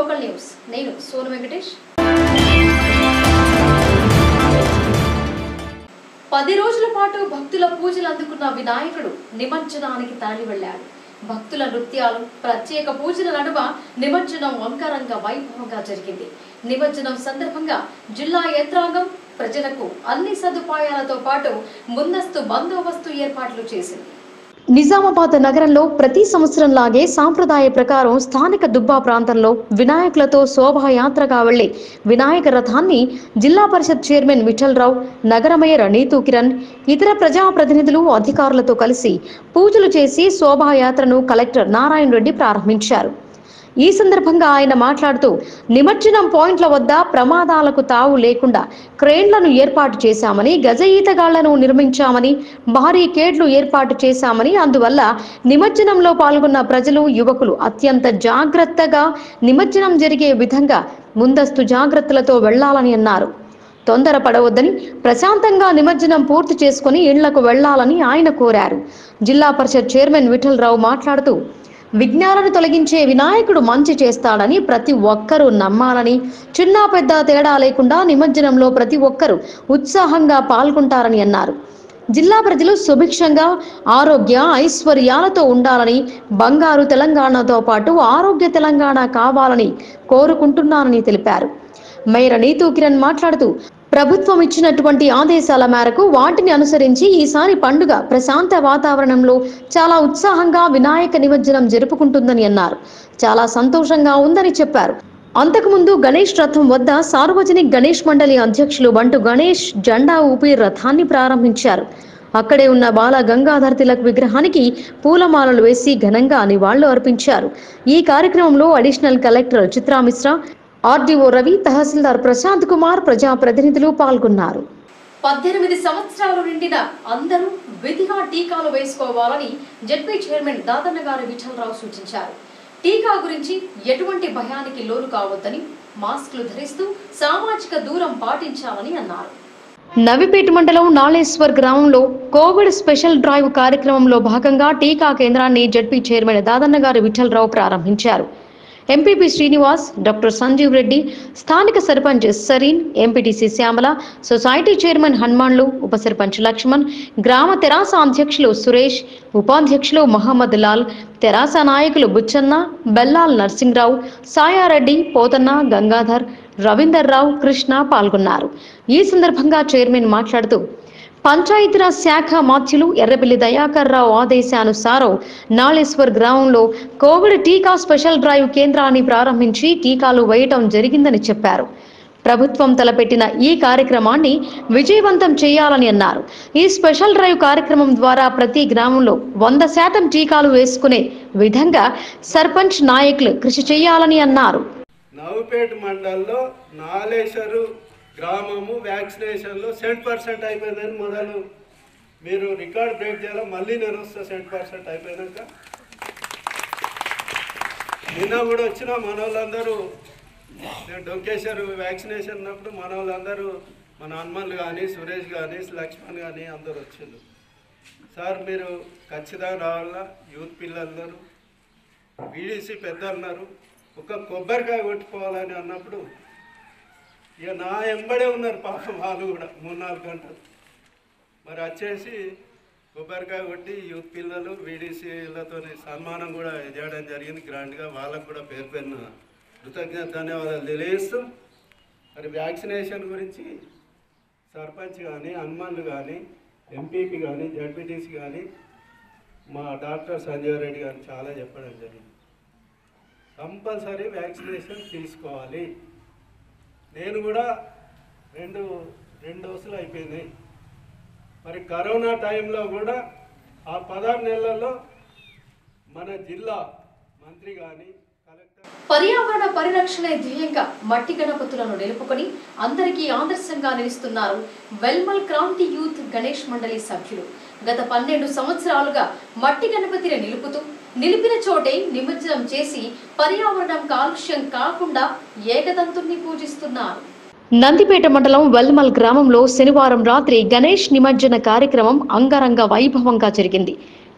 Local news నేను సోను వెంకటేష్ పది రోజుల పాటు భక్తుల పూజలు అందుకున్న వినాయకుడు నిమజ్జనానికి తరలి వెళ్ళాడు భక్తుల నృత్యాలు ప్రత్యేక పూజల నడుమ నిమజ్జనం వంకరంగా వైభవంగా జరిగింది నిమజ్జనం సందర్భంగా జిల్లా యంత్రాంగం ప్రజలకు అన్ని సదుపాయాలతో పాటు ముందస్తు బందోబస్తు ఏర్పాట్లు చేసింది నిజామాబాద్ నగరంలో ప్రతి సంవత్సరం లాగే సాంప్రదాయ ప్రకారం స్థానిక దుబ్బా ప్రాంతంలో వినాయకులతో శోభాయాత్రగా వెళ్లి వినాయక రథాన్ని జిల్లా పరిషత్ చైర్మన్ విఠలరావు నగర మేయర్ నీతూ కిరణ్ ఇతర ప్రజాప్రతినిధులు అధికారులతో కలిసి పూజలు చేసి శోభాయాత్రను కలెక్టర్ నారాయణ రెడ్డి ప్రారంభించారు ఈ సందర్భంగా ఆయన మాట్లాడుతూ నిమజ్జనం పాయింట్ల వద్ద ప్రమాదాలకు తావు లేకుండా క్రేన్లను ఏర్పాటు చేశామని గజ ఈతగాళ్లను నిర్మించామని భారీ కేడ్లు ఏర్పాటు చేశామని అందువల్ల నిమజ్జనంలో పాల్గొన్న ప్రజలు యువకులు అత్యంత జాగ్రత్తగా నిమజ్జనం జరిగే విధంగా ముందస్తు జాగ్రత్తలతో వెళ్లాలని అన్నారు తొందరపడవద్దని ప్రశాంతంగా నిమజ్జనం పూర్తి చేసుకుని ఇళ్లకు వెళ్లాలని ఆయన కోరారు జిల్లా పరిషత్ చైర్మన్ విఠలరావు మాట్లాడుతూ విఘ్నాలను తొలగించే వినాయకుడు మంచి చేస్తాడని ప్రతి ఒక్కరూ నమ్మాలని చిన్న పెద్ద తేడా లేకుండా నిమజ్జనంలో ప్రతి ఒక్కరూ ఉత్సాహంగా పాల్గొంటారని అన్నారు జిల్లా ప్రజలు సుభిక్షంగా ఆరోగ్య ఐశ్వర్యాలతో ఉండాలని బంగారు తెలంగాణతో పాటు ఆరోగ్య తెలంగాణ కావాలని కోరుకుంటున్నానని తెలిపారు మేయర్ నీతూ కిరణ్ మాట్లాడుతూ ప్రభుత్వం ఇచ్చినటువంటి ఆదేశాల మేరకు వాటిని అనుసరించి ఈసారి పండుగ ప్రశాంత వాతావరణంలో చాలా ఉత్సాహంగా వినాయక నిమజ్జనం జరుపుకుంటుందని అన్నారు చాలా సంతోషంగా ఉందని చెప్పారు అంతకుముందు గణేష్ రథం వద్ద సార్వజనిక్ గణేష్ మండలి అధ్యక్షులు బంటు గణేష్ జెండా ఊపి రథాన్ని ప్రారంభించారు అక్కడే ఉన్న బాల గంగాధర్ తిలక్ విగ్రహానికి పూలమాలలు వేసి ఘనంగా నివాళులు అర్పించారు ఈ కార్యక్రమంలో additional collector Chitra Mishra RDO Ravi tahsildar Prashant Kumar ప్రజాప్రతినిధులు పాల్గొన్నారు పద్దెనిమిది సంవత్సరాలు నిండిన అందరూ విధిగా టీకాలు వేసుకోవాలని జడ్పీ చైర్మన్ దాదన్న గారి విఠలరావు సూచించారు టీకా గురించి ఎటువంటి భయానికి లోను కావద్దని మాస్కులు ధరిస్తూ సామాజిక దూరం పాటించాలని అన్నారు నవిపేట మండలం నాళేశ్వర్ గ్రామంలో కోవిడ్ స్పెషల్ డ్రైవ్ కార్యక్రమంలో భాగంగా టీకా కేంద్రాన్ని జడ్పీ చైర్మన్ దాదన్న గారి విఠలరావు ప్రారంభించారు ఎంపీపీ శ్రీనివాస్ డాక్టర్ సంజీవ్ రెడ్డి స్థానిక sarpanch Sarin MPTC Shyamala society chairman Hanumanlu ఉప సర్పంచ్ లక్ష్మణ్ గ్రామ తెరాస అధ్యక్షులు సురేష్ ఉపాధ్యక్షులు మహమ్మద్ లాల్ తెరాస నాయకులు బుచ్చన్న బెల్లాల్ నర్సింగ్రావు సాయారెడ్డి పోతన్న గంగాధర్ రవీందర్ రావు కృష్ణ పాల్గొన్నారు ఈ సందర్భంగా చైర్మన్ మాట్లాడుతూ పంచాయతీరాజ్ శాఖ మాధ్యులు ఎర్రబెల్లి దయాకర్ రావు ఆదేశానుసారం నాళేశ్వర్ గ్రామంలో కోవిడ్ టీకా స్పెషల్ డ్రైవ్ కేంద్రాన్ని ప్రారంభించి టీకాలు వేయటం జరిగిందని చెప్పారు ప్రభుత్వం తలపెట్టిన ఈ కార్యక్రమాన్ని విజయవంతం చేయాలని అన్నారు ఈ స్పెషల్ డ్రైవ్ కార్యక్రమం ద్వారా ప్రతి గ్రామంలో వంద శాతం టీకాలు వేసుకునే విధంగా సర్పంచ్ నాయకులు కృషి చేయాలని అన్నారు నవ్వుపేట మండలంలో నాలేశ్వరు గ్రామము వ్యాక్సినేషన్లో సెంట్ పర్సెంట్ అయిపోయిందని మొదలు మీరు రికార్డ్ బ్రేక్ చేయాలి మళ్ళీ నేను వస్తా సెంట్ పర్సెంట్ అయిపోయినాక నిన్న కూడా వచ్చిన మన వాళ్ళందరూ నేను డొంకేశ్వర్ వ్యాక్సినేషన్ ఉన్నప్పుడు మన వాళ్ళందరూ మన హనుమన్లు కానీ సురేష్ కానీ లక్ష్మణ్ కానీ అందరూ వచ్చిండ్రు సార్ మీరు ఖచ్చితంగా రావాలా యూత్ పిల్లలందరూ బీడీసీ పెద్ద అన్నారు ఒక కొబ్బరికాయ కొట్టుకోవాలని అన్నప్పుడు ఇక నా ఎంబడే ఉన్నారు పాపం వాళ్ళు కూడా మూడు నాలుగు గంటలు మరి వచ్చేసి కొబ్బరికాయ కొట్టి యూత్ పిల్లలు బీడీసీలతో సన్మానం కూడా చేయడం జరిగింది గ్రాండ్గా వాళ్ళకు కూడా పేరు పేరున కృతజ్ఞత ధన్యవాదాలు తెలియజేస్తూ మరి వ్యాక్సినేషన్ గురించి సర్పంచ్ కానీ హనుమాన్లు కానీ ఎంపీపీ కానీ జడ్పీటీసీ కానీ మా డాక్టర్ సంజీవ్ రెడ్డి గారు చాలా చెప్పడం జరిగింది కంపల్సరీ వ్యాక్సినేషన్ తీసుకోవాలి నేను కూడా రెండు రెండు డోసులు అయిపోయినాయి మరి కరోనా టైంలో కూడా ఆ పదహారు నెలల్లో మన జిల్లా మంత్రి కానీ కలెక్టర్ పర్యావరణ పరిరక్షణే ధ్యేయంగా మట్టి గణపతులను నిలుపుకొని అందరికీ ఆదర్శంగా నిలుస్తున్నారు వెల్మల్ క్రాంతి యూత్ గణేష్ మండలి సభ్యులు గత పన్నెండు సంవత్సరాలుగా మట్టి గణపతిని నిలుపుతూ నిలిపిన చోటే నిమజ్జనం చేసి పర్యావరణం కాలుష్యం కాకుండా ఏకదంతుణ్ణి పూజిస్తున్నారు నందిపేట మండలం వెల్మల్ గ్రామంలో శనివారం రాత్రి గణేష్ నిమజ్జన కార్యక్రమం అంగరంగ వైభవంగా జరిగింది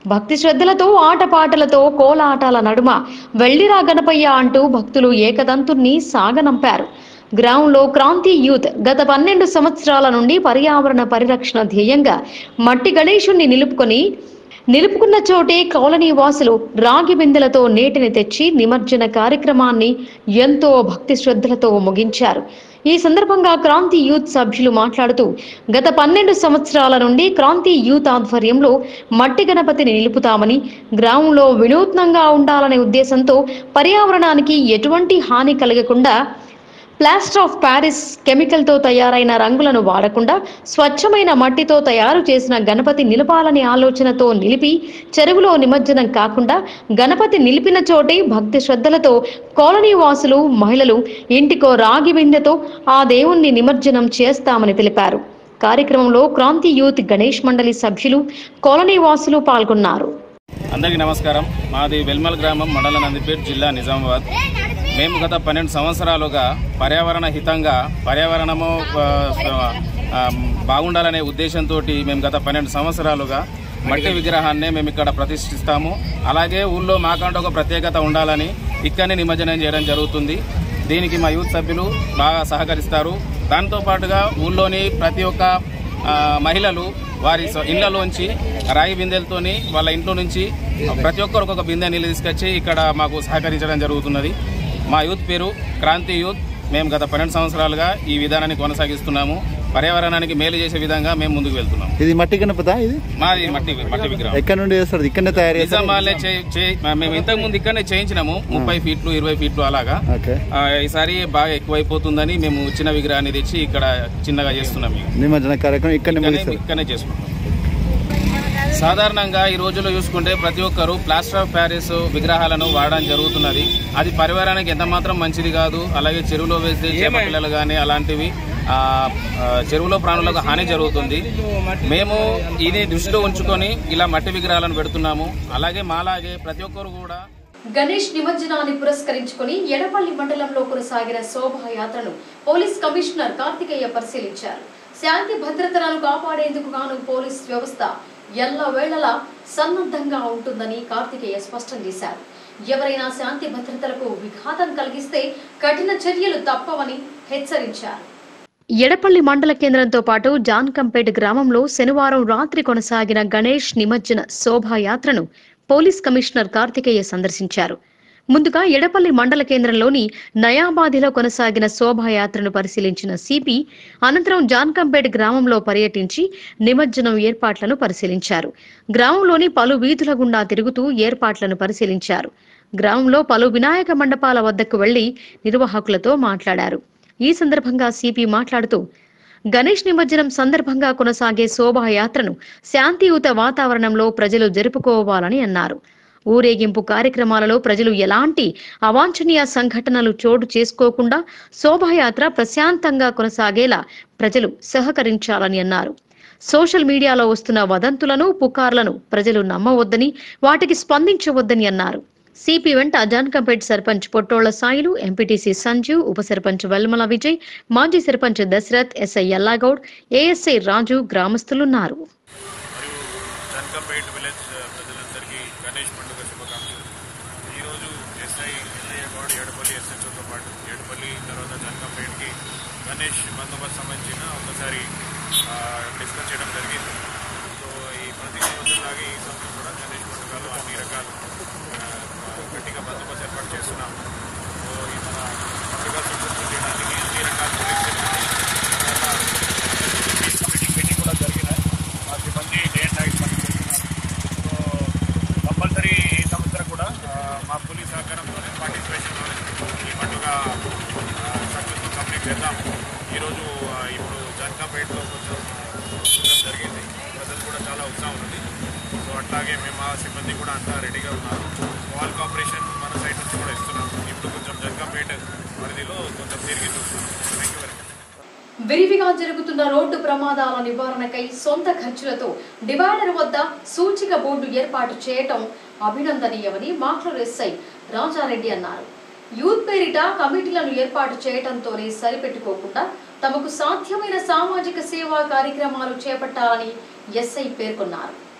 భక్తి శ్రద్ధలతో ఆటపాటలతో కోలాటాల నడుమ వెళ్ళిరా గణపయ్య అంటూ భక్తులు ఏకదంతుణ్ణి సాగనంపారు గ్రామంలో క్రాంతి యూత్ గత పన్నెండు సంవత్సరాల నుండి పర్యావరణ పరిరక్షణ ధ్యేయంగా మట్టి గణేశుణ్ణి నిలుపుకొని నిలుపుకున్న చోటే కాలనీ వాసులు రాగి బిందెలతో నీటిని తెచ్చి నిమజ్జన కార్యక్రమాన్ని ఎంతో భక్తి శ్రద్ధలతో ముగించారు ఈ సందర్భంగా క్రాంతి యూత్ సభ్యులు మాట్లాడుతూ గత పన్నెండు సంవత్సరాల నుండి క్రాంతి యూత్ ఆధ్వర్యంలో మట్టి గణపతిని నిలుపుతామని గ్రామంలో వినూత్నంగా ఉండాలనే ఉద్దేశంతో పర్యావరణానికి ఎటువంటి హాని కలగకుండా ప్లాస్టర్ ఆఫ్ ప్యారిస్ కెమికల్తో తయారైన రంగులను వాడకుండా స్వచ్ఛమైన మట్టితో తయారు చేసిన గణపతి నిలపాలనే ఆలోచనతో నిలిపి చెరువులో నిమజ్జనం కాకుండా గణపతి నిలిపిన చోటే భక్తి శ్రద్ధలతో కాలనీ వాసులు మహిళలు ఇంటికో రాగి బిందెతో ఆ దేవుణ్ణి నిమజ్జనం చేస్తామని తెలిపారు కార్యక్రమంలో క్రాంతి యూత్ గణేష్ మండలి సభ్యులు కాలనీ వాసులు పాల్గొన్నారు అందరికీ నమస్కారం మాది వెల్మల్ గ్రామం మండల నందిపేట్ జిల్లా నిజామాబాద్ మేము గత పన్నెండు సంవత్సరాలుగా పర్యావరణ హితంగా పర్యావరణము ఆ, ఆ, బాగుండాలనే ఉద్దేశంతో మేము గత పన్నెండు సంవత్సరాలుగా మట్టి విగ్రహాన్ని మేము ఇక్కడ ప్రతిష్ఠిస్తాము అలాగే ఊళ్ళో మాకంటూ ఒక ప్రత్యేకత ఉండాలని ఇక్కడనే నిమజ్జనం చేయడం జరుగుతుంది దీనికి మా యూత్ సభ్యులు బాగా సహకరిస్తారు దాంతో పాటుగా ఊళ్ళోని ప్రతి ఒక్క ఆ, మహిళలు వారి సొ- ఇళ్లలోంచి రాగి బిందెలతోని వాళ్ళ ఇంట్లో నుంచి ప్రతి ఒక్కరు ఒక బిందె నీళ్ళు తీసుకొచ్చి ఇక్కడ మాకు సహకరించడం జరుగుతున్నది మా యూత్ పేరు క్రాంతి యూత్ మేము గత పన్నెండు సంవత్సరాలుగా ఈ విధానాన్ని కొనసాగిస్తున్నాము పర్యావరణానికి మేలు చేసే విధంగా మేము ముందుకు వెళ్తున్నాం ఇది మట్టి గణపత ఇది మాది మట్టి మట్టి విగ్రహం ఎక్కడ నుండి చేస్తారు ఇక్కడనే తయారు చేస్తారు నిజామాబాద్లో చే- చే- మేము ఇంతకు ముందు ఇక్కడనే చేయించినాము ముప్పై ఫీట్లు ఇరవై ఫీట్లు అలాగా ఓకే ఆ, ఈసారి బాగా ఎక్కువైపోతుందని మేము చిన్న విగ్రహాన్ని తెచ్చి ఇక్కడ చిన్నగా చేస్తున్నాం ఇక. నిమజ్జన కార్యక్రమం ఇక్కడనే ఇక్కడనే ముగిస్తారు ఇక్కడనే చేసుకుంటాం సాధారణంగా ఈ రోజుల్లో చూసుకుంటే ప్రతి ఒక్కరు ప్లాస్టర్ ఆఫ్ ప్యారిస్ విగ్రహాలను వాడడం జరుగుతున్నది అది పరివారానికి ఎంత మాత్రం మంచిది కాదు అలాగే చెరువులో వేస్తే చేప పిల్లలు కానీ అలాంటివి ఆ, ఆ, చెరువులో ప్రాణులకు హాని జరుగుతుంది మేము ఇది దృష్టిలో ఉంచుకొని ఇలా మట్టి విగ్రహాలను పెడుతున్నాము అలాగే మాలాగే ప్రతి ఒక్కరు కూడా గణేష్ నిమజ్జనాన్ని పురస్కరించుకుని ఎడపల్లి మండలంలో కొనసాగిన శోభాయాత్రను పోలీస్ కమిషనర్ కార్తికేయ పరిశీలించారు శాంతి భద్రతలను కాపాడేందుకు గాను పోలీస్ వ్యవస్థ ఎల్లవేళలా సన్నద్ధంగా ఉంటుందని కార్తికేయ స్పష్టం చేశారు ఎవరైనా శాంతి భద్రతలకు విఘాతం కలిగిస్తే కఠిన చర్యలు తప్పవని హెచ్చరించారు ఎడపల్లి మండల కేంద్రంతో పాటు జాన్కంపేట్ గ్రామంలో శనివారం రాత్రి కొనసాగిన గణేష్ నిమజ్జన శోభాయాత్రను పోలీస్ కమిషనర్ కార్తికేయ సందర్శించారు ముందుగా ఎడపల్లి మండల కేంద్రంలోని నయాబాదిలో కొనసాగిన శోభాయాత్రను పరిశీలించిన సిపి అనంతరం జాన్కంపేట్ గ్రామంలో పర్యటించి నిమజ్జనం ఏర్పాట్లను పరిశీలించారు గ్రామంలోని పలు వీధుల గుండా తిరుగుతూ ఏర్పాట్లను పరిశీలించారు గ్రామంలో పలు వినాయక మండపాల వద్దకు వెళ్లి నిర్వాహకులతో మాట్లాడారు ఈ సందర్భంగా సిపి మాట్లాడుతూ గణేష్ నిమజ్జనం సందర్భంగా కొనసాగే శోభాయాత్రను శాంతియుత వాతావరణంలో ప్రజలు జరుపుకోవాలని అన్నారు ఊరేగింపు కార్యక్రమాలలో ప్రజలు ఎలాంటి అవాంఛనీయ సంఘటనలు చోటు చేసుకోకుండా శోభాయాత్ర ప్రశాంతంగా కొనసాగేలా ప్రజలు సహకరించాలని అన్నారు సోషల్ మీడియాలో వస్తున్న వదంతులను పుకార్లను ప్రజలు నమ్మవద్దని వాటికి స్పందించవద్దని అన్నారు సిపి వెంట జాన్కంపేట్ సర్పంచ్ పొట్టోళ్ల సాయిలు ఎంపీటీసీ సంజీవ్ ఉప సర్పంచ్ వెల్మల విజయ్ మాజీ సర్పంచ్ దశరథ్ ఎస్ఐ ఎల్లాగౌడ్ ఏఎస్ఐ రాజు గ్రామస్తులున్నారు జన్కంపేట్ విలేజ్ ప్రజలందరికీ గణేష్ పండుగ శుభాకాంక్షలు ఈరోజు ఎస్ఐ ఎల్ఐఏ గౌడ్ ఏడుపల్లి ఎస్హెచ్ఓతో పాటు ఏడుపల్లి తర్వాత జన్కంపేట్కి గణేష్ బందోబస్తు సంబంధించిన ఒకసారి ఆ, డిస్కస్ చేయడం జరిగింది సో ఈ ప్రతి సంవత్సరంలాగే ఈ సంవత్సరం కూడా గణేష్ పండుగలు అన్ని రకాలు ఆ, గట్టిగా బందోబస్తు ఏర్పాటు చేస్తున్నాం సో ఈ మన పండుగ సక్సెస్ఫుల్ చేయడానికి అన్ని రకాల మీటింగ్ మీటింగ్ కూడా జరిగినాయి మా సిబ్బంది డే అండ్ నైట్ పనిచేస్తున్నారు సో కంపల్సరీ ఈ సంవత్సరం కూడా ఆ, మా పోలీస్ సహకారంతోనే పార్టిసిపేషన్తోనే ఈ పండుగ సక్సెస్ఫుల్ కంప్లీట్ చేద్దాం ఈరోజు ఆ, ఇప్పుడు జన్కాపేటలో కొంచెం చూడడం జరిగింది ప్రజలు కూడా చాలా ఉత్సాహం ఉంది సో అట్లాగే మేము మా సిబ్బంది కూడా అంతా రెడీగా ఉన్నారు వాల్ కోఆపరేషన్ మన సైడ్ నుంచి కూడా ఇస్తున్నాం ఇప్పుడు కొంచెం జన్కాపేట పరిధిలో కొంచెం తిరిగి చూస్తున్నాం థ్యాంక్ యూ వెరీ మచ్ విరివిగా జరుగుతున్న రోడ్డు ప్రమాదాల నివారణకై సొంత ఖర్చులతో డివైడర్ వద్ద సూచిక బోర్డు ఏర్పాటు చేయటం అభినందనీయమని మాక్లూరు ఎస్ఐ రాజారెడ్డి అన్నారు యూత్ పేరిట కమిటీలను ఏర్పాటు చేయటంతోనే సరిపెట్టుకోకుండా తమకు సాధ్యమైన సామాజిక సేవా కార్యక్రమాలు చేపట్టాలని ఎస్ఐ పేర్కొన్నారు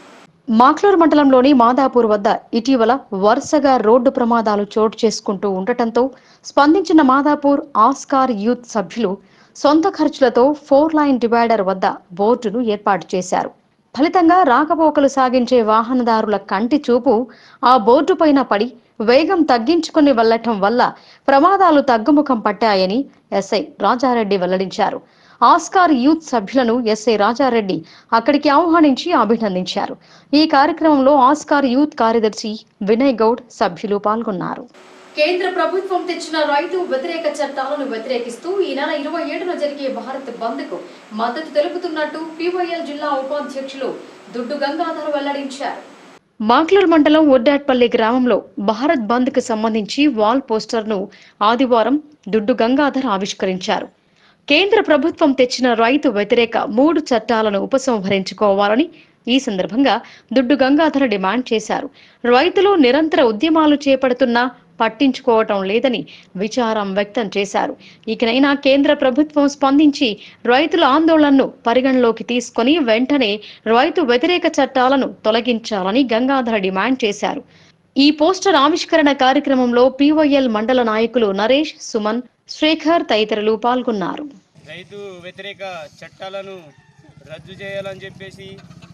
మాక్లూరు మండలంలోని మాదాపూర్ వద్ద ఇటీవల వరుసగా రోడ్డు ప్రమాదాలు చోటు చేసుకుంటూ ఉండటంతో స్పందించిన మాదాపూర్ ఆస్కార్ యూత్ సభ్యులు సొంత ఖర్చులతో ఫోర్ లైన్ డివైడర్ వద్ద బోర్డును ఏర్పాటు చేశారు ఫలితంగా రాకపోకలు సాగించే వాహనదారుల కంటి చూపు ఆ బోర్డు పైన పడి వేగం తగ్గించుకుని వెళ్లటం వల్ల ప్రమాదాలు తగ్గుముఖం పట్టాయని ఎస్ఐ రాజారెడ్డి వెల్లడించారు ఆస్కార్ యూత్ సభ్యులను ఎస్ఐ రాజారెడ్డి అక్కడికి ఆహ్వానించి అభినందించారు ఈ కార్యక్రమంలో ఆస్కార్ యూత్ కార్యదర్శి వినయ్ గౌడ్ సభ్యులు పాల్గొన్నారు కేంద్ర ప్రభుత్వం తెచ్చిన రైతు వ్యతిరేక చట్టాలను వ్యతిరేకిస్తూ ఈ నెల ఇరవై ఏడున జరిగే భారత్ బంద్ కు మద్దతు తెలుపుతున్నట్టు పివైఎల్ జిల్లా ఉపాధ్యక్షులు దుడ్డు గంగాధర్ వెల్లడించారు మాక్లూర్ మండలం ఒడ్డాట్పల్లి గ్రామంలో భారత్ బంద్ కు సంబంధించి వాల్ పోస్టర్ ను ఆదివారం దుడ్డు గంగాధర్ ఆవిష్కరించారు కేంద్ర ప్రభుత్వం తెచ్చిన రైతు వ్యతిరేక మూడు చట్టాలను ఉపసంహరించుకోవాలని ఈ సందర్భంగా దుడ్డు గంగాధర డిమాండ్ చేశారు రైతులు నిరంతర ఉద్యమాలు చేపడుతున్నా పట్టించుకోవటం లేదని విచారం వ్యక్తం చేశారు ఇకనైనా కేంద్ర ప్రభుత్వం స్పందించి రైతుల ఆందోళనను పరిగణలోకి తీసుకొని వెంటనే రైతు వ్యతిరేక చట్టాలను తొలగించాలని గంగాధర డిమాండ్ చేశారు ఈ పోస్టర్ ఆవిష్కరణ కార్యక్రమంలో పివైఎల్ మండల నాయకులు నరేష్ సుమన్ శ్రేఖర్ తదితరులు పాల్గొన్నారు రైతు వ్యతిరేక చట్టాలను రద్దు చేయాలని చెప్పేసి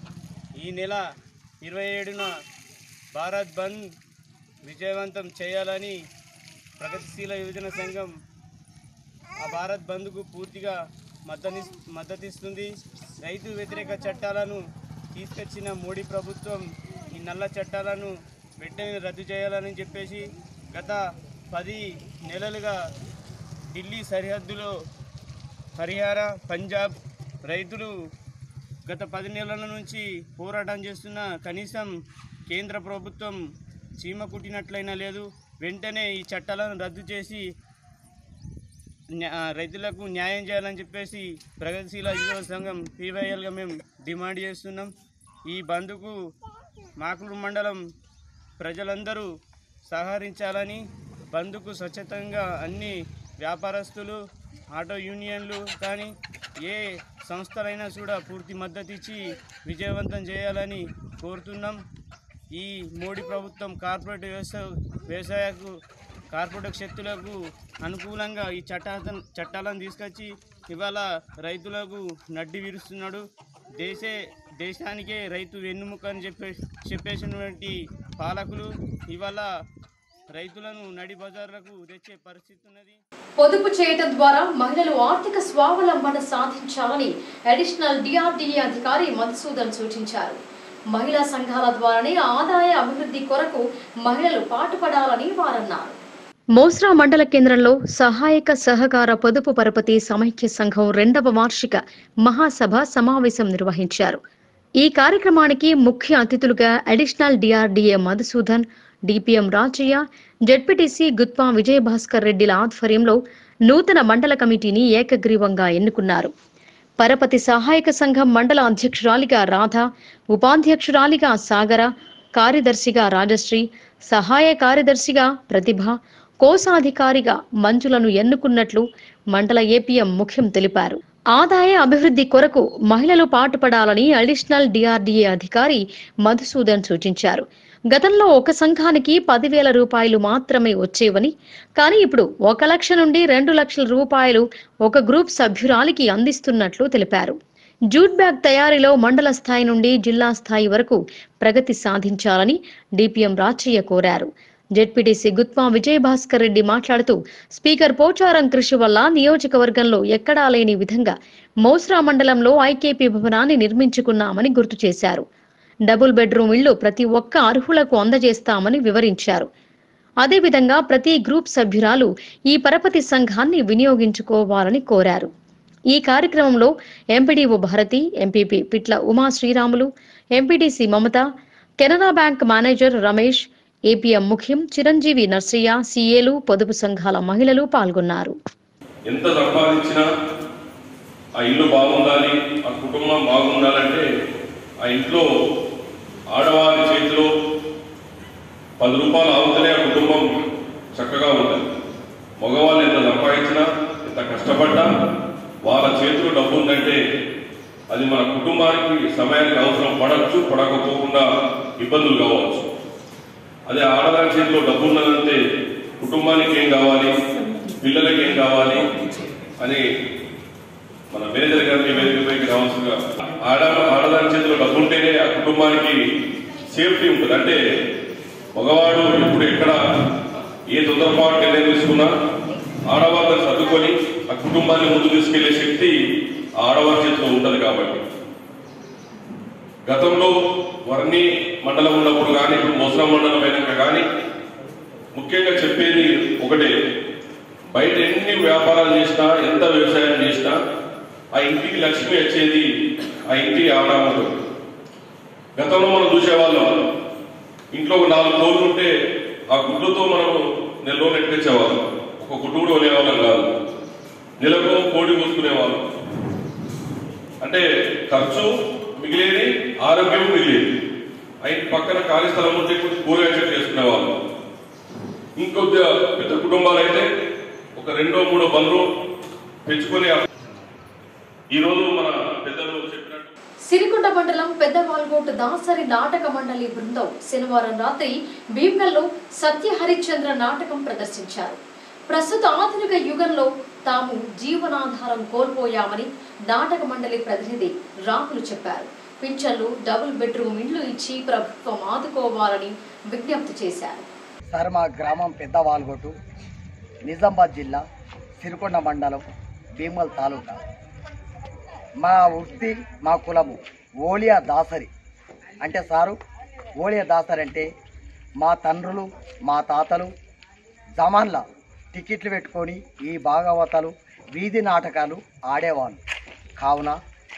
ఈ నెల ఇరవై ఏడున భారత్ బంద్ విజయవంతం చేయాలని ప్రగతిశీల యువజన సంఘం ఆ భారత్ బంద్కు పూర్తిగా మద్దతు మద్దతిస్తుంది రైతు వ్యతిరేక చట్టాలను తీసుకొచ్చిన మోడీ ప్రభుత్వం ఈ నల్ల చట్టాలను వెంటనే రద్దు చేయాలని చెప్పేసి గత పది నెలలుగా ఢిల్లీ సరిహద్దులో హరియాణ పంజాబ్ రైతులు గత పది నెలల నుంచి పోరాటం చేస్తున్న కనీసం కేంద్ర ప్రభుత్వం చీమ కుట్టినట్లయినా లేదు వెంటనే ఈ చట్టాలను రద్దు చేసి న్యా- రైతులకు న్యాయం చేయాలని చెప్పేసి ప్రగతిశీల యువ సంఘం పీవైఎల్గా మేము డిమాండ్ చేస్తున్నాం ఈ బంద్కు మాకులు మండలం ప్రజలందరూ సహకరించాలని బంద్కు స్వచ్ఛతంగా అన్ని వ్యాపారస్తులు ఆటో యూనియన్లు కానీ ఏ సంస్థలైనా కూడా పూర్తి మద్దతు ఇచ్చి విజయవంతం చేయాలని కోరుతున్నాం ఈ మోడీ ప్రభుత్వం కార్పొరేట్ వ్యవసాయ వ్యవసాయకు కార్పొరేట్ శక్తులకు అనుకూలంగా ఈ చట్టా చట్టాలను తీసుకొచ్చి ఇవాళ రైతులకు నడ్డి విరుస్తున్నాడు దేశే దేశానికే రైతు వెన్నుముక అని చెప్పే చెప్పేసినటువంటి పాలకులు ఇవాళ రైతులను నడి బజార్లకు తెచ్చే పరిస్థితి ఉన్నది పొదుపు చేయటం ద్వారా మహిళలు ఆర్థిక స్వావలంబన సాధించాలని అడిషనల్ డిఆర్డీఏ అధికారి మధుసూదన్ సూచించారు మహిళా సంఘాల ద్వారానే ఆదాయ అభివృద్ధి కొరకు మహిళలు పాటుపడాలని వారన్నారు మోస్రా మండల కేంద్రంలో సహాయక సహకార పొదుపు పరపతి సమైక్య సంఘం రెండవ వార్షిక మహాసభ సమావేశం నిర్వహించారు ఈ కార్యక్రమానికి ముఖ్య అతిథులుగా additional DRDA Madhusudan DPM Rajaiah ZPTC Guthpa Vijayabhaskar రెడ్డిల ఆధ్వర్యంలో నూతన మండల కమిటీని ఏకగ్రీవంగా ఎన్నుకున్నారు పరపతి సహాయక సంఘం మండల అధ్యక్షురాలిగా రాధ ఉపాధ్యక్షురాలిగా సాగర కార్యదర్శిగా రాజశ్రీ సహాయ కార్యదర్శిగా ప్రతిభ కోశాధికారిగా మంజులను ఎన్నుకున్నట్లు మండల ఏపీఎం ముఖ్యం తెలిపారు ఆదాయ అభివృద్ధి కొరకు మహిళలు పాటుపడాలని అడిషనల్ డిఆర్డీఏ అధికారి మధుసూదన్ సూచించారు గతంలో ఒక సంఘానికి పదివేల రూపాయలు మాత్రమే వచ్చేవని కానీ ఇప్పుడు ఒక లక్ష నుండి రెండు లక్షల రూపాయలు ఒక గ్రూప్ సభ్యురాలికి అందిస్తున్నట్లు తెలిపారు జూట్ బ్యాగ్ తయారీలో మండల స్థాయి నుండి జిల్లా స్థాయి వరకు ప్రగతి సాధించాలని డిపిఎం రాచయ్య కోరారు జెడ్పీటీసీ గుత్వా విజయభాస్కర్ రెడ్డి మాట్లాడుతూ స్పీకర్ పోచారం కృషి వల్ల నియోజకవర్గంలో ఎక్కడా లేని విధంగా మోస్రా మండలంలో ఐకేపీ భవనాన్ని నిర్మించుకున్నామని గుర్తు చేశారు డబుల్ బెడ్రూమ్ ఇళ్లు ప్రతి ఒక్క అర్హులకు అందజేస్తామని వివరించారు అదేవిధంగా ప్రతి గ్రూప్ సభ్యురాలు ఈ పరపతి సంఘాన్ని వినియోగించుకోవాలని కోరారు ఈ కార్యక్రమంలో MPDO Bharathi MPP Pitla Uma Sriramulu MPTC Mamatha Canara bank manager Ramesh APM ముఖ్యం చిరంజీవి నర్సయ్య సీఏలు పొదుపు సంఘాల మహిళలు పాల్గొన్నారు ఎంత సంపాదించినా ఆ ఇల్లు బాగుండాలి ఆ కుటుంబం బాగుండాలంటే ఆ ఇంట్లో ఆడవారి చేతిలో పది రూపాయలు ఆవుతనే ఆ కుటుంబం చక్కగా ఉంటుంది మగవాళ్ళు ఎంత సంపాదించినా ఎంత కష్టపడ్డా వాళ్ళ చేతిలో డబ్బు ఉందంటే అది మన కుటుంబానికి సమయానికి అవసరం పడవచ్చు పడకపోకుండా ఇబ్బందులు కావచ్చు అదే ఆడదాని చేతిలో డబ్బు ఉన్నదంటే కుటుంబానికి ఏం కావాలి పిల్లలకి ఏం కావాలి అని మన మేనేజర్ గారిని వేదికపైకి రావాల్సిందిగా ఆడ ఆడదాని చేతిలో డబ్బు ఉంటేనే ఆ కుటుంబానికి సేఫ్టీ ఉంటుంది అంటే మగవాడు ఇప్పుడు ఎక్కడ ఏ తొందరపాటు నిర్ణయం తీసుకున్నా ఆడవాళ్ళని సర్దుకొని ఆ కుటుంబాన్ని ముందు తీసుకెళ్లే శక్తి ఆ ఆడవారి చేతిలో ఉంటుంది కాబట్టి గతంలో వర్ణి మండలం ఉన్నప్పుడు కానీ ఇప్పుడు మోసరం మండలం అయినాక కానీ ముఖ్యంగా చెప్పేది ఒకటే బయట ఎన్ని వ్యాపారాలు చేసినా ఎంత వ్యవసాయం చేసినా ఆ ఇంటికి లక్ష్మి వచ్చేది ఆ ఇంటి ఆడామకు గతంలో మనం చూసేవాళ్ళం ఇంట్లో ఒక నాలుగు కోళ్ళు ఉంటే ఆ గుడ్లతో మనం నెల రోజులు ఎట్టుకొచ్చేవాళ్ళం ఒక గుడ్డు కూడా కొనేవాళ్ళం కాదు నెలకు కోడి కోసుకునేవాళ్ళం అంటే ఖర్చు మిగిలేది ఆరోగ్యం మిగిలేది అయిన పక్కన ఖాళీ స్థలం ఉంటే కొంచెం కూరగాయ చెట్లు చేసుకునేవాళ్ళం ఇంకొద్ది పెద్ద కుటుంబాలు అయితే ఒక రెండో మూడో బండ్లు పెంచుకొని ఈ రోజు మన పెద్దలు చెప్పినట్టు సిరికొండ మండలం పెద్ద వాల్గోట్ దాసరి నాటక మండలి బృందం శనివారం రాత్రి భీమ్గల్లో సత్య హరిశ్చంద్ర నాటకం ప్రదర్శించారు ప్రస్తుత ఆధునిక యుగంలో తాము జీవనాధారం కోల్పోయామని నాటక మండలి ప్రతినిధి రాహుల్ చెప్పారు పింఛన్లు డబుల్ బెడ్రూమ్ ఇండ్లు ఇచ్చి ప్రభుత్వం ఆదుకోవాలని విజ్ఞప్తి చేశారు సార్ మా గ్రామం పెద్ద వాల్గొట్టు నిజామాబాద్ జిల్లా సిరికొండ మండలం భీమల్ తాలూకా మా వృత్తి మా కులము ఓలియా దాసరి అంటే సారు ఓలియా దాసరి అంటే మా తండ్రులు మా తాతలు జమాన్ల టికెట్లు పెట్టుకొని ఈ భాగవతాలు వీధి నాటకాలు ఆడేవాళ్ళు కావున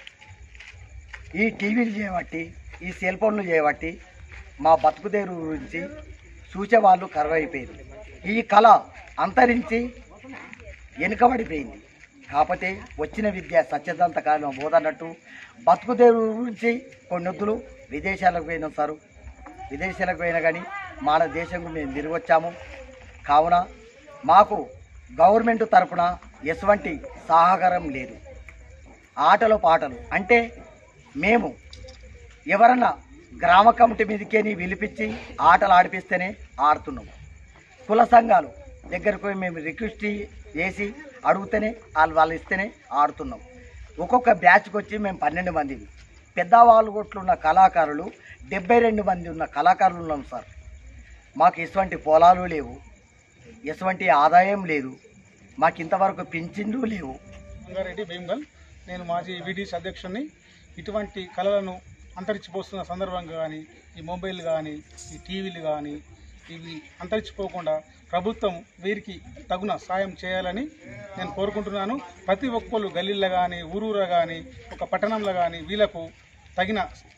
ఈ టీవీలు చేయబట్టి ఈ సెల్ ఫోన్లు చేయబట్టి మా బతుకుదేరు గురించి చూసేవాళ్ళు కరువైపోయింది ఈ కళ అంతరించి వెనుకబడిపోయింది కాకపోతే వచ్చిన విద్య సత్యదంత కాలం బోధన్నట్టు బతుకుదేరు గురించి కొన్ని వద్దులు విదేశాలకు పోయినాం సారు విదేశాలకు పోయినా కానీ మన దేశంకు మేము తిరిగి వచ్చాము కావున మాకు గవర్నమెంట్ తరపున ఎటువంటి సహకారం లేదు ఆటలు పాటలు అంటే మేము ఎవరన్నా గ్రామ కమిటీ మీదకేని పిలిపించి ఆటలు ఆడిపిస్తేనే ఆడుతున్నాం కుల సంఘాలు దగ్గరకు పోయి మేము రిక్వెస్ట్ చేసి అడిగితేనే వాళ్ళు వాళ్ళు ఇస్తేనే ఆడుతున్నాం ఒక్కొక్క బ్యాచ్కి వచ్చి మేము పన్నెండు మంది పెద్ద వాళ్ళు కొట్లున్న కళాకారులు డెబ్బై రెండు మంది ఉన్న కళాకారులు ఉన్నాం సార్ మాకు ఎటువంటి పొలాలు లేవు ఎటువంటి ఆదాయం లేదు మాకు ఇంతవరకు పింఛన్లు లేవు రంగారెడ్డి భీమ్గల్ నేను మాజీ విడిసి అధ్యక్షుడిని ఇటువంటి కళలను అంతరించిపోతున్న సందర్భంగా కానీ ఈ మొబైల్ కానీ ఈ టీవీలు కానీ ఇవి అంతరించిపోకుండా ప్రభుత్వం వీరికి తగున సాయం చేయాలని నేను కోరుకుంటున్నాను ప్రతి ఒక్కరు గల్లీల్లో కానీ ఊరూర కానీ ఒక పట్టణంలో కానీ వీళ్ళకు తగిన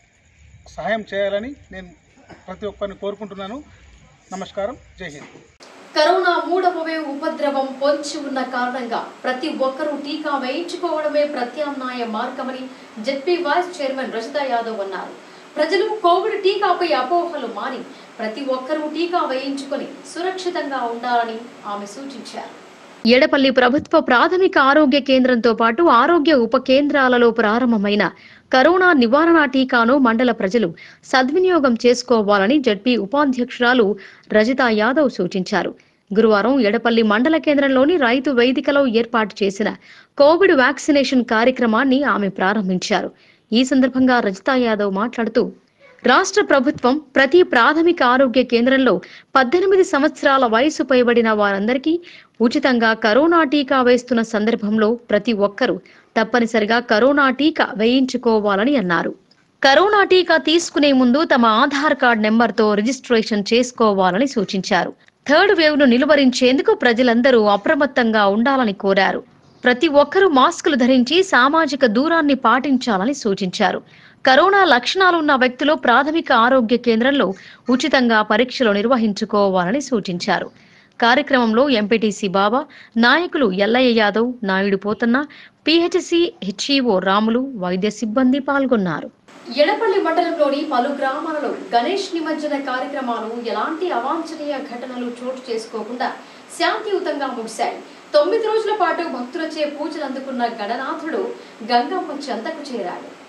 సహాయం చేయాలని నేను ప్రతి ఒక్కరిని కోరుకుంటున్నాను నమస్కారం జై హింద్ కరోనా మూడవ వేవ్ ఉపద్రవం పొంచి ఉన్న కారణంగా ప్రతి ఒక్కరూ టీకా వేయించుకోవడమే ప్రత్యామ్నాయ మార్గమని ZP vice chairman Rajitha Yadav అన్నారు ప్రజలు కోవిడ్ టీకాపై అపోహలు మాని ప్రతి ఒక్కరూ టీకా వేయించుకొని సురక్షితంగా ఉండాలని ఆమె సూచించారు ఎడపల్లి ప్రభుత్వ ప్రాథమిక ఆరోగ్య కేంద్రంతో పాటు ఆరోగ్య ఉప కేంద్రాలలో ప్రారంభమైన కరోనా నివారణ టీకాను మండల ప్రజలు సద్వినియోగం చేసుకోవాలని జడ్పీ ఉపాధ్యక్షురాలు రజితా యాదవ్ సూచించారు గురువారం ఎడపల్లి మండల కేంద్రంలోని రైతు వేదికలో ఏర్పాటు చేసిన కోవిడ్ వ్యాక్సినేషన్ కార్యక్రమాన్ని ఆమె ప్రారంభించారు ఈ సందర్భంగా రజితా యాదవ్ మాట్లాడుతూ రాష్ట్ర ప్రభుత్వం ప్రతి ప్రాథమిక ఆరోగ్య కేంద్రంలో పద్దెనిమిది సంవత్సరాల వయసు పైబడిన వారందరికీ ఉచితంగా కరోనా టీకా వేస్తున్న సందర్భంలో ప్రతి ఒక్కరూ తప్పనిసరిగా కరోనా టీకా వేయించుకోవాలని అన్నారు కరోనా టీకా తీసుకునే ముందు తమ ఆధార్ కార్డ్ నెంబర్తో రిజిస్ట్రేషన్ చేసుకోవాలని సూచించారు థర్డ్ వేవ్ ను నిలువరించేందుకు ప్రజలందరూ అప్రమత్తంగా ఉండాలని కోరారు ప్రతి ఒక్కరూ మాస్కులు ధరించి సామాజిక దూరాన్ని పాటించాలని సూచించారు కరోనా లక్షణాలున్న వ్యక్తులు ప్రాథమిక ఆరోగ్య కేంద్రంలో ఉచితంగా పరీక్షలు నిర్వహించుకోవాలని సూచించారు కార్యక్రమంలో ఎంపీటీసీ బాబా నాయకులు ఎల్లయ్య యాదవ్ నాయుడు పోతన్న పిహెచ్సి హెచ్ఈఓ రాములు వైద్య సిబ్బంది పాల్గొన్నారు ఎడపల్లి మండలంలోని పలు గ్రామాలలో గణేష్ నిమజ్జన కార్యక్రమాలు ఎలాంటి అవాంఛనీయ ఘటనలు చోటు చేసుకోకుండా శాంతియుతంగా ముగిశాయి తొమ్మిది రోజుల పాటు భక్తులచే పూజలు అందుకున్న గణనాథుడు గంగమ్మ చెంతకు చేరాడు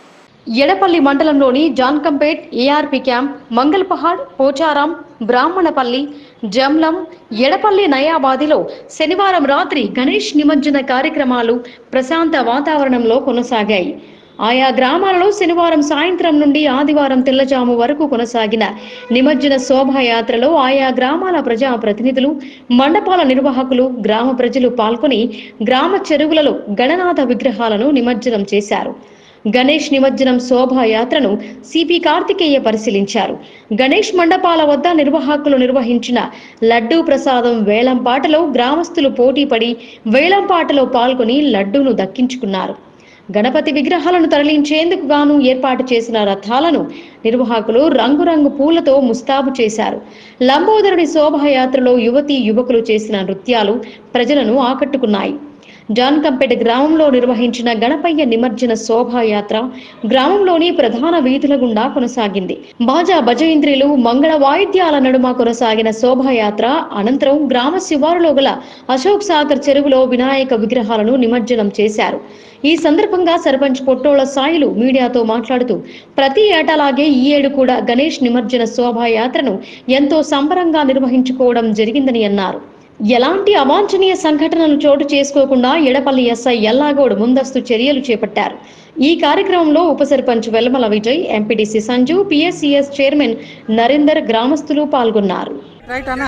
ఎడపల్లి మండలంలోని జాన్కంపేట్ ఏఆర్పి క్యాంప్ మంగళపహాడ్ పోచారం బ్రాహ్మణపల్లి జమ్లం ఎడపల్లి నయాబాదిలో శనివారం రాత్రి గణేష్ నిమజ్జన కార్యక్రమాలు ప్రశాంత వాతావరణంలో కొనసాగాయి ఆయా గ్రామాలలో శనివారం సాయంత్రం నుండి ఆదివారం తెల్లజాము వరకు కొనసాగిన నిమజ్జన శోభాయాత్రలో ఆయా గ్రామాల ప్రజా ప్రతినిధులు మండపాల నిర్వాహకులు గ్రామ ప్రజలు పాల్గొని గ్రామ చెరువులలో గణనాథ విగ్రహాలను నిమజ్జనం చేశారు గణేష్ నిమజ్జనం శోభాయాత్రను సిపి కార్తికేయ పరిశీలించారు గణేష్ మండపాల వద్ద నిర్వాహకులు నిర్వహించిన లడ్డూ ప్రసాదం వేలంపాటలో గ్రామస్తులు పోటీపడి వేలంపాటలో పాల్గొని లడ్డూను దక్కించుకున్నారు గణపతి విగ్రహాలను తరలించేందుకు గాను ఏర్పాటు చేసిన రథాలను నిర్వాహకులు రంగురంగు పూలతో ముస్తాబు చేశారు లంబోదరుడి శోభాయాత్రలో యువతీ యువకులు చేసిన నృత్యాలు ప్రజలను ఆకట్టుకున్నాయి జాన్కంపేట గ్రామంలో నిర్వహించిన గణపయ్య నిమజ్జన శోభాయాత్ర గ్రామంలోని ప్రధాన వీధుల గుండా కొనసాగింది బాజా భజయింద్రిలు మంగళ వాయిద్యాల నడుమ కొనసాగిన శోభాయాత్ర అనంతరం గ్రామ శివారులో గల అశోక్ సాగర్ చెరువులో వినాయక విగ్రహాలను నిమజ్జనం చేశారు ఈ సందర్భంగా సర్పంచ్ పొట్టోళ్ల సాయిలు మీడియాతో మాట్లాడుతూ ప్రతి ఏటాలాగే ఈ ఏడు కూడా గణేష్ నిమజ్జన శోభాయాత్రను ఎంతో సంబరంగా నిర్వహించుకోవడం జరిగిందని అన్నారు ఎలాంటి అవాంఛనీయ సంఘటనలు చోటు చేసుకోకుండా ఎడపల్లి ఎస్ఐ ఎల్లాగౌడ్ ముందస్తు చర్యలు చేపట్టారు ఈ కార్యక్రమంలో ఉప sarpanch Vellamala Vijay MPTC Sanju PSCS chairman Narender గ్రామస్తులు పాల్గొన్నారు రైట్ అన్న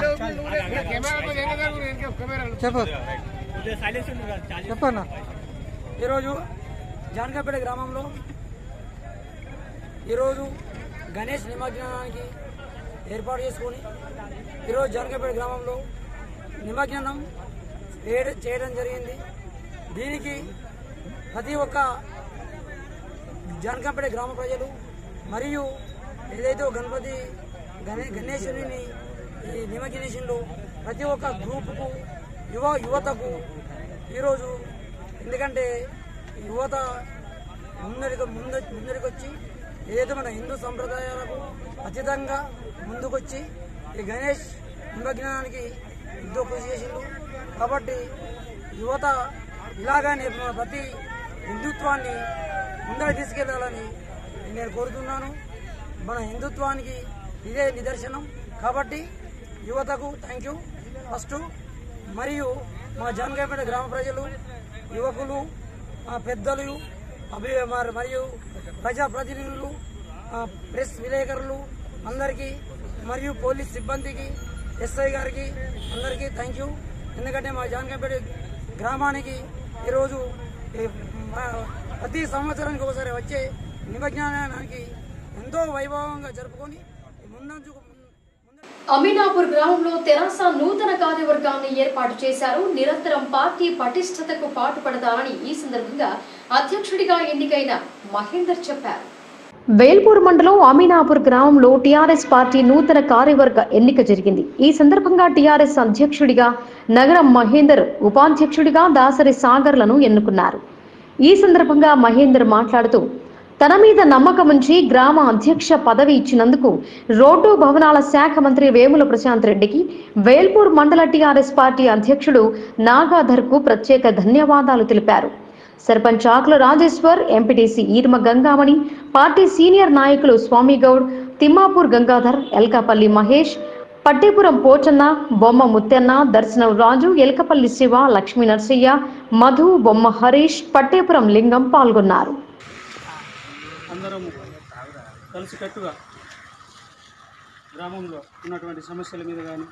చెప్పు చెప్పన్న ఈరోజు జానకపేట గ్రామంలో ఈరోజు గణేష్ నిమజ్జనానికి ఏర్పాటు చేసుకొని ఈరోజు జానకపేట గ్రామంలో నిమజ్జనం చేయడ- చేయడం జరిగింది దీనికి ప్రతి ఒక్క జానకంపేట గ్రామ ప్రజలు మరియు ఏదైతే గణపతి గణే గణేశుని ఈ నిమజ్జనేషన్లో ప్రతి ఒక్క గ్రూపుకు యువ యువతకు ఈరోజు ఎందుకంటే యువత ముందరికి ముందు ముందరికి వచ్చి ఏదైతే మన హిందూ సంప్రదాయాలకు ఖచ్చితంగా ముందుకొచ్చి ఈ గణేష్ నిమజ్జనానికి ఎంతో కృషి చేసిండు కాబట్టి యువత ఇలాగానే మన ప్రతి హిందుత్వాన్ని ముందర తీసుకెళ్లాలని నేను కోరుతున్నాను మన హిందుత్వానికి ఇదే నిదర్శనం కాబట్టి యువతకు థ్యాంక్ యూ ఫస్ట్ మరియు మా జానకాయపేట గ్రామ ప్రజలు యువకులు ఆ పెద్దలు అభి మరి- మరియు ప్రజాప్రతినిధులు ఆ ప్రెస్ విలేకరులు అందరికీ మరియు పోలీస్ సిబ్బందికి ఎస్ఐ గారికి అందరికీ థ్యాంక్ యూ ఎందుకంటే మా జానకాయపేట గ్రామానికి ఈరోజు ఈ మా- ప్రతి సంవత్సరానికి ఒకసారి వచ్చే నిమజ్ఞానానికి ఎంతో వైభవంగా జరుపుకొని ముందంచుకు అమీనాపూర్ గ్రామంలో తెరాస నూతన కార్యవర్గాన్ని ఏర్పాటు చేశారు నిరంతరం పార్టీ పటిష్టతకు పాటుపడతారని ఈ సందర్భంగా అధ్యక్షుడిగా ఎన్నికైన మహేందర్ చెప్పారు వేల్పూర్ మండలం అమీనాపూర్ గ్రామంలో టీఆర్ఎస్ పార్టీ నూతన కార్యవర్గ ఎన్నిక జరిగింది ఈ సందర్భంగా టీఆర్ఎస్ అధ్యక్షుడిగా నగరం మహేందర్ ఉపాధ్యక్షుడిగా దాసరి సాగర్లను ఎన్నుకున్నారు ఈ సందర్భంగా మహేందర్ మాట్లాడుతూ తన మీద నమ్మకం ఉంచి గ్రామ అధ్యక్ష పదవి ఇచ్చినందుకు రోడ్డు భవనాల శాఖ మంత్రి వేముల ప్రశాంత్ రెడ్డికి వేల్పూర్ మండల టీఆర్ఎస్ పార్టీ అధ్యక్షుడు నాగాధర్కు ప్రత్యేక ధన్యవాదాలు తెలిపారు sarpanch Akula Rajeshwar MPTC Eerma Gangamani party senior నాయకులు స్వామిగౌడ్ తిమ్మాపూర్ గంగాధర్ ఎల్కాపల్లి మహేష్ పట్టేపురం పోచన్న బొమ్మ ముత్తెన్న దర్శనం రాజు ఎలకపల్లి శివ లక్ష్మీ నర్సయ్య మధు బొమ్మ హరీష్ పట్టేపురం లింగం పాల్గొన్నారు అందరం కలిసికట్టుగా గ్రామంలో ఉన్నటువంటి సమస్యల మీద కానీ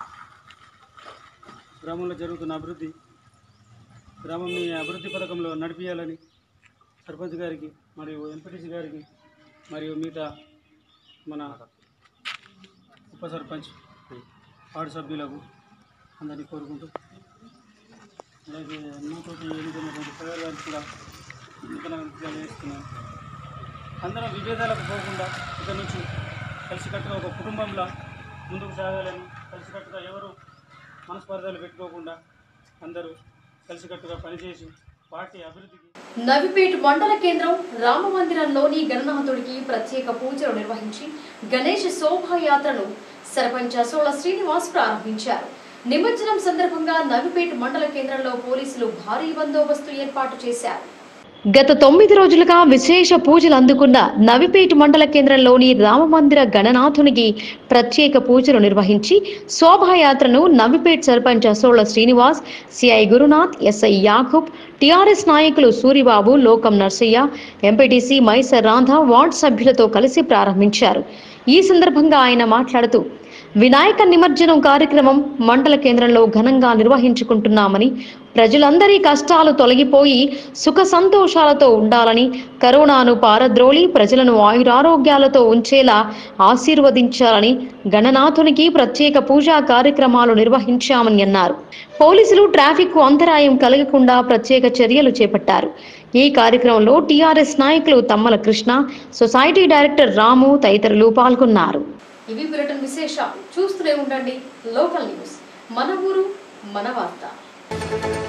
గ్రామంలో జరుగుతున్న అభివృద్ధి గ్రామంని అభివృద్ధి పథకంలో నడిపించాలని సర్పంచ్ గారికి మరియు ఎంపీటీసీ గారికి మరియు మిగతా మన ఉప సర్పంచ్ వార్డు సభ్యులకు అందరినీ కోరుకుంటూ అలాగే నాతోటి ఎన్నికైనటువంటి సాగర్ గారికి కూడా నూతన చేస్తున్నాను అందరం విభేదాలకు పోకుండా ఇక్కడ నుంచి కలిసికట్టుగా ఒక కుటుంబంలా ముందుకు సాగాలని కలిసికట్టుగా ఎవరు మనస్పర్ధలు పెట్టుకోకుండా అందరూ కలిసికట్టుగా పనిచేసి పార్టీ అభివృద్ధికి నవిపేట్ మండల కేంద్రం రామ మందిరంలోని గణనాథుడికి ప్రత్యేక పూజలు నిర్వహించి గణేష్ శోభాయాత్రను సర్పంచ్ అసోళ శ్రీనివాస్ ప్రారంభించారు నిమజ్జనం సందర్భంగా నవిపేట్ మండల కేంద్రంలో పోలీసులు భారీ బందోబస్తు ఏర్పాటు చేశారు గత తొమ్మిది రోజులుగా విశేష పూజలు అందుకున్న నవిపేట మండల కేంద్రంలోని రామమందిర గణనాథునికి ప్రత్యేక పూజలు నిర్వహించి శోభాయాత్రను Navipet sarpanch Asolla Srinivas CI Gurunath SI Yakub TRS నాయకులు సూరిబాబు లోకం నర్సయ్య ఎంపీటీసీ మైసర్ రాధా వార్డు సభ్యులతో కలిసి ప్రారంభించారు ఈ సందర్భంగా ఆయన మాట్లాడుతూ వినాయక నిమజ్జనం కార్యక్రమం మండల కేంద్రంలో ఘనంగా నిర్వహించుకుంటున్నామని ప్రజలందరి కష్టాలు తొలగిపోయి సుఖ సంతోషాలతో ఉండాలని కరోనాను పారద్రోలి ప్రజలను ఆయురారోగ్యాలతో ఉంచేలా ఆశీర్వదించాలని గణనాథునికి ప్రత్యేక పూజా కార్యక్రమాలు నిర్వహించామని అన్నారు పోలీసులు ట్రాఫిక్ కు అంతరాయం కలగకుండా ప్రత్యేక చర్యలు చేపట్టారు ఈ కార్యక్రమంలో టీఆర్ఎస్ నాయకులు తమ్మల కృష్ణ సొసైటీ డైరెక్టర్ రాము తదితరులు పాల్గొన్నారు ఇవి బులెటిన్ విశేషాలు చూస్తూనే ఉండండి లోకల్ న్యూస్ మన ఊరు మన వార్త